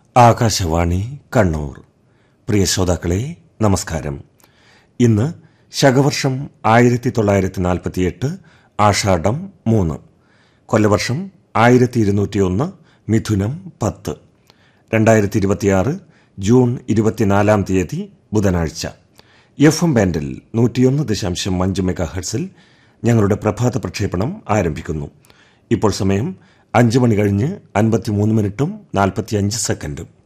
ആകാശവാണി കണ്ണൂർ പ്രിയ ശ്രോതാക്കളെ നമസ്കാരം ഇന്ന് ശകവർഷം ആയിരത്തി തൊള്ളായിരത്തി നാൽപ്പത്തിയെട്ട് ആഷാഢം മൂന്ന് കൊല്ലവർഷം ആയിരത്തി ഇരുന്നൂറ്റിയൊന്ന് മിഥുനം പത്ത് രണ്ടായിരത്തി ഇരുപത്തിയാറ് ജൂൺ ഇരുപത്തിനാലാം തീയതി ബുധനാഴ്ച എഫ് എം ബാൻഡിൽ നൂറ്റിയൊന്ന് ദശാംശം അഞ്ച് മെഗാ ഹെർട്സിൽ ഞങ്ങളുടെ പ്രഭാത പ്രക്ഷേപണം ആരംഭിക്കുന്നു ഇപ്പോൾ സമയം അഞ്ച് മണി കഴിഞ്ഞ് അൻപത്തിമൂന്ന് മിനിറ്റും നാൽപ്പത്തിയഞ്ച് സെക്കൻഡും